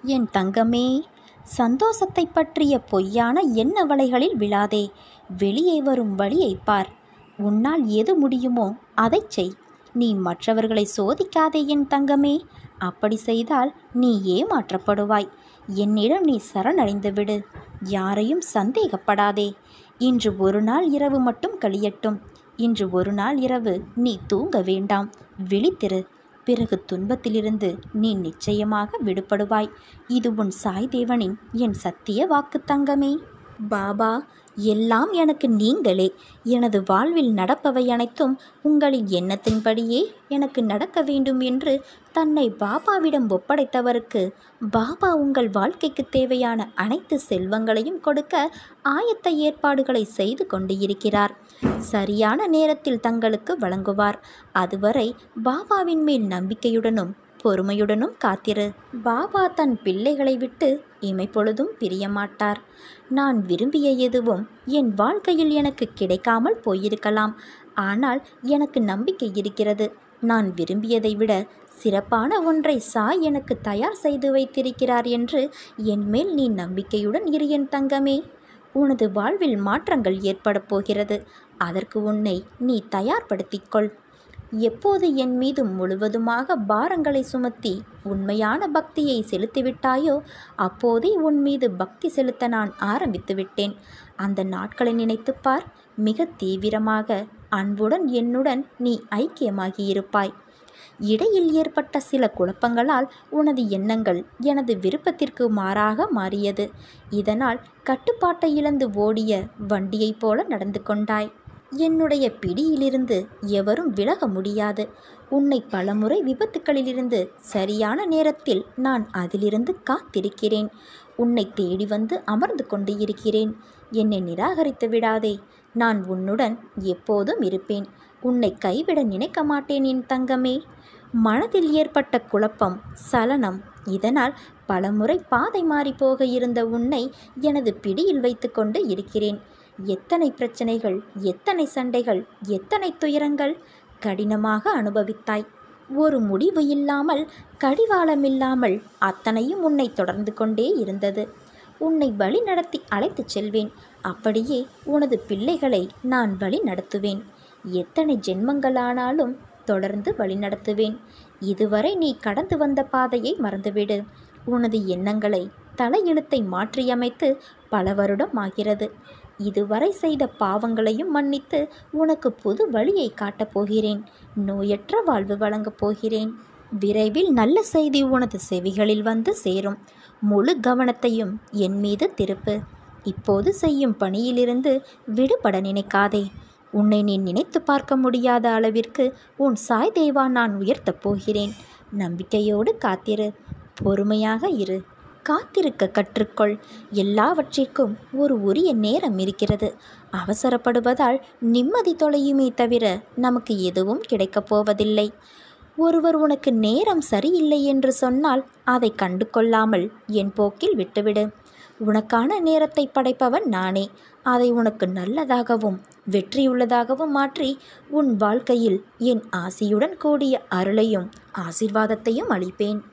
என் தங்கமே சந்தோஷத்தை பற்றிய பொய்யான எண்ண வலைகளில் விழாதே வெளியே வரும் வழியை பார் உன்னால் எது முடியுமோ அதைச் செய் நீ மற்றவர்களை சோதிக்காதே என் தங்கமே அப்படி செய்தால் நீ ஏமாற்றப்படுவாய் என்னிடம் நீ சரணடைந்து விடு யாரையும் சந்தேகப்படாதே இன்று ஒரு நாள் இரவு மட்டும் கழியட்டும் இன்று ஒரு நாள் இரவு நீ தூங்க வேண்டாம் விழித்திரு பிறகு துன்பத்திலிருந்து நீ நிச்சயமாக விடுபடுவாய் இது உன் சாய் தேவனின் என் சத்திய வாக்கு தங்கமே பாபா எல்லாம் எனக்கு நீங்களே எனது வாழ்வில் நடப்பவை அனைத்தும் உங்களின் எண்ணத்தின்படியே எனக்கு நடக்க வேண்டும் என்று தன்னை பாபாவிடம் ஒப்படைத்தவருக்கு பாபா உங்கள் வாழ்க்கைக்கு தேவையான அனைத்து செல்வங்களையும் கொடுக்க ஆயத்த ஏற்பாடுகளை செய்து கொண்டு இருக்கிறார் சரியான நேரத்தில் தங்களுக்கு வழங்குவார் அதுவரை பாபாவின் மேல் நம்பிக்கையுடனும் பொறுமையுடனும் காத்திரு பாபா தன் பிள்ளைகளை விட்டு இமைப்பொழுதும் பிரியமாட்டார் நான் விரும்பிய எதுவும் என் வாழ்க்கையில் எனக்கு கிடைக்காமல் போயிருக்கலாம் ஆனால் எனக்கு நம்பிக்கை இருக்கிறது நான் விரும்பியதை விட சிறப்பான ஒன்றை சாய் எனக்கு தயார் செய்து வைத்திருக்கிறார் என்று என் மேல் நீ நம்பிக்கையுடன் இரு என் தங்கமே உனது வாழ்வில் மாற்றங்கள் ஏற்படப் போகிறது அதற்கு உன்னை நீ தயார்படுத்திக்கொள் எப்போது என் மீது முழுவதுமாக பாரங்களை சுமத்தி உண்மையான பக்தியை செலுத்திவிட்டாயோ அப்போதே உன் மீது பக்தி செலுத்த நான் ஆரம்பித்து விட்டேன் அந்த நாட்களை நினைத்துப் பார் மிக தீவிரமாக அன்புடன் என்னுடன் நீ ஐக்கியமாகியிருப்பாய் இடையில் ஏற்பட்ட சில குழப்பங்களால் உனது எண்ணங்கள் எனது விருப்பத்திற்கு மாறாக மாறியது இதனால் கட்டுப்பாட்டை இழந்து ஓடிய வண்டியைப் போல நடந்து கொண்டாய் என்னுடைய பிடியிலிருந்து எவரும் விலக முடியாது உன்னை பலமுறை விபத்துக்களிலிருந்து சரியான நேரத்தில் நான் அதிலிருந்து காத்திருக்கிறேன் உன்னை தேடி வந்து அமர்ந்து கொண்டு இருக்கிறேன் என்னை நிராகரித்து விடாதே நான் உன்னுடன் எப்போதும் இருப்பேன் உன்னை கைவிட நினைக்க மாட்டேன் என் தங்கமே மனதில் ஏற்பட்ட குழப்பம் சலனம் இதனால் பலமுறை பாதை மாறி போக இருந்த உன்னை எனது பிடியில் வைத்துக்கொண்டு இருக்கிறேன் எத்தனை பிரச்சனைகள் எத்தனை சண்டைகள் எத்தனை துயரங்கள் கடினமாக அனுபவித்தாய் ஒரு முடிவு இல்லாமல் கடிவாளமில்லாமல் அத்தனையும் உன்னை தொடர்ந்து கொண்டே இருந்தது உன்னை வழி நடத்தி அழைத்துச் செல்வேன் அப்படியே உனது பிள்ளைகளை நான் வழி நடத்துவேன் எத்தனை ஜென்மங்களானாலும் தொடர்ந்து வழிநடத்துவேன் இதுவரை நீ கடந்து வந்த பாதையை மறந்துவிடு உனது எண்ணங்களை தலையெழுத்தை மாற்றியமைத்து பல வருடம் ஆகிறது இதுவரை செய்த பாவங்களையும் மன்னித்து உனக்கு புது வழியை காட்டப் போகிறேன் நோயற்ற வாழ்வு வழங்கப் போகிறேன் விரைவில் நல்ல செய்தி உனது செவிகளில் வந்து சேரும் முழு கவனத்தையும் என் மீது திருப்பு இப்போது செய்யும் பணியிலிருந்து விடுபட நினைக்காதே உன்னை நீ நினைத்து பார்க்க முடியாத அளவிற்கு உன் சாய் தேவா நான் உயர்த்தப் போகிறேன் நம்பிக்கையோடு காத்திரு பொறுமையாக இரு காத்திருக்க கற்றுக்கொள் எல்லாவற்றிற்கும் ஒரு உரிய நேரம் இருக்கிறது அவசரப்படுவதால் நிம்மதி தொலையுமே தவிர நமக்கு எதுவும் கிடைக்கப் போவதில்லை ஒருவர் உனக்கு நேரம் சரியில்லை என்று சொன்னால் அதை கண்டு கொள்ளாமல் என் போக்கில் விட்டுவிடு உனக்கான நேரத்தை படைப்பவன் நானே அதை உனக்கு நல்லதாகவும் வெற்றியுள்ளதாகவும் மாற்றி உன் வாழ்க்கையில் என் ஆசியுடன் கூடிய அருளையும் ஆசிர்வாதத்தையும் அளிப்பேன்